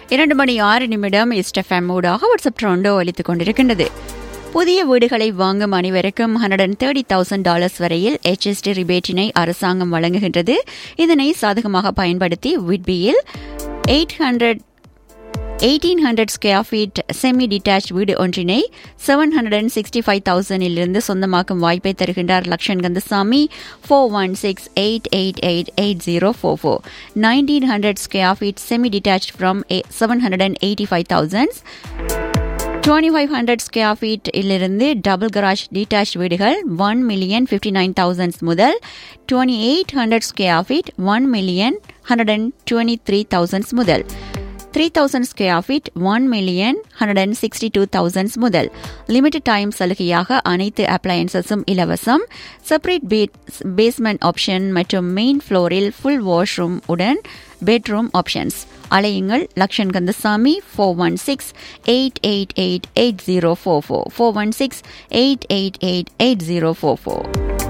இரண்டு மணி ஆறு நிமிடம் இஸ்டஃபேம் ஊடாக வாட்ஸ்அப் ட்ரோண்டோ ஒலித்துக் கொண்டிருக்கின்றது புதிய வீடுகளை வாங்கும் அனைவருக்கும் hundred and thirty thousand dollars வரையில் HST ரிபேட்டினை அரசாங்கம் வழங்குகின்றது இதனை சாதகமாக பயன்படுத்தி விட்பியில் eight hundred eighteen hundred square feet semi detach வீடு ஒன்றினை seven hundred and sixty five தௌசண்டிலிருந்து சொந்தமாக்கும் வாய்ப்பை தருகின்றார் Lakshan Kandasamy four one six eight eight eight eight zero four four nineteen hundred square feet semi detach from seven hundred and eighty five thousands twenty five hundred square feet இலிருந்து double garage டீடாச் வீடுகள் one million fifty nine thousands முதல் twenty eight hundred square feet one million hundred and twenty three thousands முதல் three thousand square feet one million hundred and sixty two thousands முதல் limited time சலுகையாக அனைத்து அப்ளையன்சஸும் இலவசம் separate basement option மற்றும் main ஃப்ளோரில் full washroom உடன் bedroom options அலையுங்கள் Lakshan Kandasamy four one six eight eight eight eight zero four four four one six eight eight eight eight zero four four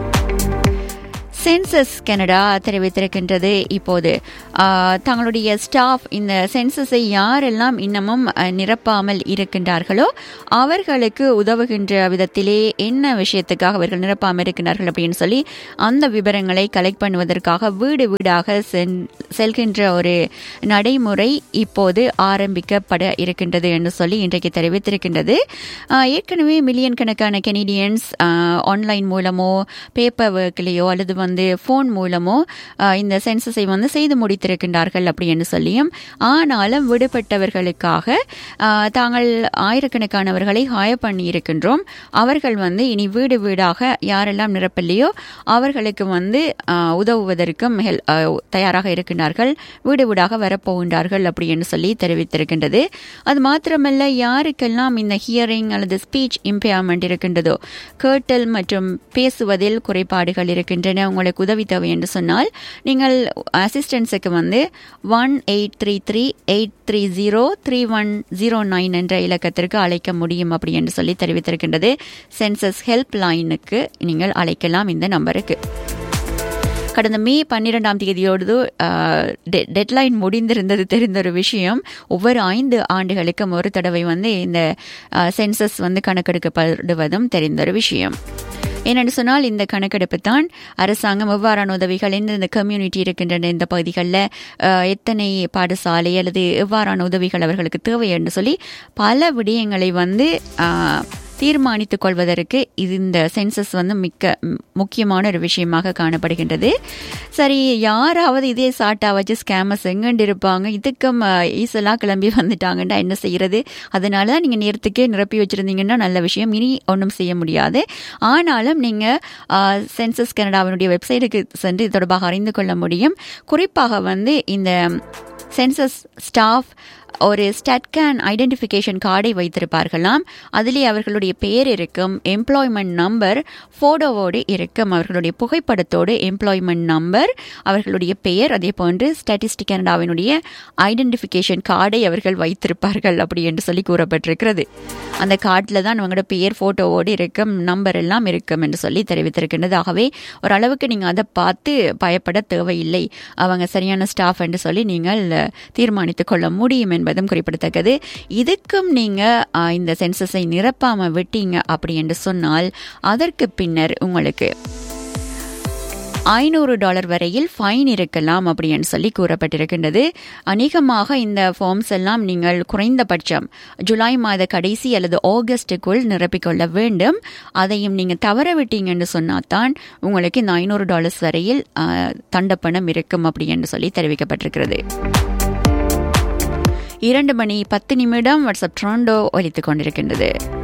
census Canada தெரிவித்திருக்கின்றது இப்போது தங்களுடைய ஸ்டாஃப் இந்த சென்சஸை யாரெல்லாம் இன்னமும் நிரப்பாமல் இருக்கின்றார்களோ அவர்களுக்கு உதவுகின்ற விதத்திலே என்ன விஷயத்துக்காக அவர்கள் நிரப்பாமல் இருக்கின்றார்கள் அப்படின்னு சொல்லி அந்த விவரங்களை கலெக்ட் பண்ணுவதற்காக வீடு வீடாக செல்கின்ற ஒரு நடைமுறை இப்போது ஆரம்பிக்கப்பட இருக்கின்றது என்று சொல்லி இன்றைக்கு தெரிவித்திருக்கின்றது ஏற்கனவே மில்லியன் கணக்கான கெனடியன்ஸ் ஆன்லைன் மூலமோ பேப்பர் ஒர்க்லேயோ அல்லது வந்து ஃபோன் மூலமோ இந்த சென்சஸை வந்து செய்து முடித்திருக்கின்றார்கள் அப்படின்னு சொல்லியும் ஆனாலும் விடுபட்டவர்களுக்காக தாங்கள் ஆயிரக்கணக்கானவர்களை ஹாய பண்ணி இருக்கின்றோம் அவர்கள் வந்து இனி வீடு வீடாக யாரெல்லாம் நிரப்பலையோ அவர்களுக்கு வந்து உதவுவதற்கும் தயாராக இருக்கின்றார்கள் வீடு வீடாக வரப்போகின்றார்கள் அப்படின்னு சொல்லி தெரிவித்திருக்கின்றது அது மாத்திரமல்ல யாருக்கெல்லாம் இந்த ஹியரிங் அல்லது ஸ்பீச் இம்பேர்மெண்ட் இருக்கின்றதோ கேட்டல் மற்றும் பேசுவதில் குறைபாடுகள் இருக்கின்றன உங்களுக்கு உதவி தேவை என்று சொன்னால் நீங்கள் அசிஸ்டன்ஸுக்கு வந்து one eight three three eight three zero three one zero nine என்ற இலக்கத்திற்கு அழைக்க முடியும் அப்படி என்று சொல்லி தெரிவித்திருக்கின்றது சென்சஸ் ஹெல்ப் லைனுக்கு நீங்கள் அழைக்கலாம் இந்த நம்பருக்கு கடந்த மே பன்னிரெண்டாம் தேதியோடு டெட்லைன் முடிந்திருந்தது தெரிந்த ஒரு விஷயம் ஒவ்வொரு ஐந்து ஆண்டுகளுக்கும் ஒரு தடவை வந்து இந்த சென்சஸ் வந்து கணக்கெடுக்கப்படுவதும் தெரிந்த ஒரு விஷயம் ஏனென்று சொன்னால் இந்த கணக்கெடுப்பு தான் அரசாங்கம் எவ்வாறான உதவிகள் எந்தெந்த கம்யூனிட்டி இருக்கின்றன இந்த பகுதிகளில் எத்தனை பாடசாலை அல்லது எவ்வாறான உதவிகள் அவர்களுக்கு தேவை என்று சொல்லி பல விடயங்களை வந்து தீர்மானித்துக் கொள்வதற்கு இது இந்த சென்சஸ் வந்து மிக்க முக்கியமான ஒரு விஷயமாக காணப்படுகின்றது சரி யாராவது இதே சாட்டா வச்சு ஸ்கேமர்ஸ் எங்கண்டு இருப்பாங்க இதுக்கும் ஈஸலாக கிளம்பி வந்துட்டாங்கன்னா என்ன செய்யறது அதனால தான் நீங்கள் நேரத்துக்கே நிரப்பி வச்சுருந்தீங்கன்னா நல்ல விஷயம் இனி ஒன்றும் செய்ய முடியாது ஆனாலும் நீங்கள் சென்சஸ் கனடாவினுடைய வெப்சைட்டுக்கு சென்று இது தொடர்பாக அறிந்து கொள்ள முடியும் குறிப்பாக வந்து இந்த சென்சஸ் ஸ்டாஃப் ஒரு ஸ்டட்கேன் ஐடென்டிஃபிகேஷன் கார்டை வைத்திருப்பார்களாம் அதிலே அவர்களுடைய பெயர் இருக்கும் எம்ப்ளாய்மெண்ட் நம்பர் ஃபோட்டோவோடு இருக்கும் அவர்களுடைய புகைப்படத்தோடு எம்ப்ளாய்மெண்ட் நம்பர் அவர்களுடைய பெயர் அதே போன்று ஸ்டாட்டிஸ்டிக் கனடாவினுடைய ஐடென்டிஃபிகேஷன் கார்டை அவர்கள் வைத்திருப்பார்கள் அப்படி என்று சொல்லி கூறப்பட்டிருக்கிறது அந்த கார்டில் தான் அவங்களோட பெயர் ஃபோட்டோவோடு இருக்கும் நம்பர் எல்லாம் இருக்கும் என்று சொல்லி தெரிவித்திருக்கின்றது ஆகவே ஓரளவுக்கு நீங்கள் அதை பார்த்து பயப்பட தேவையில்லை அவங்க சரியான ஸ்டாஃப் என்று சொல்லி நீங்கள் தீர்மானித்துக் கொள்ள முடியும் என்பதும் குறிப்பிடத்தக்கது இதுக்கும் நீங்க இந்த சென்சஸை நிரப்பாம விட்டீங்க அப்படி என்று சொன்னால் அதற்கு பின்னர் உங்களுக்கு ஐநூறு டாலர் வரையில் ஃபைன் இருக்கலாம் அப்படின்னு சொல்லி கூறப்பட்டிருக்கின்றது அநேகமாக இந்த ஃபார்ம்ஸ் எல்லாம் நீங்கள் குறைந்தபட்சம் ஜூலை மாத கடைசி அல்லது ஆகஸ்டுக்குள் நிரப்பிக்கொள்ள வேண்டும் அதையும் நீங்கள் தவற விட்டீங்கன்னு சொன்னாதான் உங்களுக்கு இந்த ஐநூறு டாலர்ஸ் வரையில் தண்டப்பணம் இருக்கும் அப்படின்னு சொல்லி தெரிவிக்கப்பட்டிருக்கிறது இரண்டு மணி பத்து நிமிடம் வாட்ஸ்அப் ட்ரோண்டோ ஒலித்துக் கொண்டிருக்கின்றது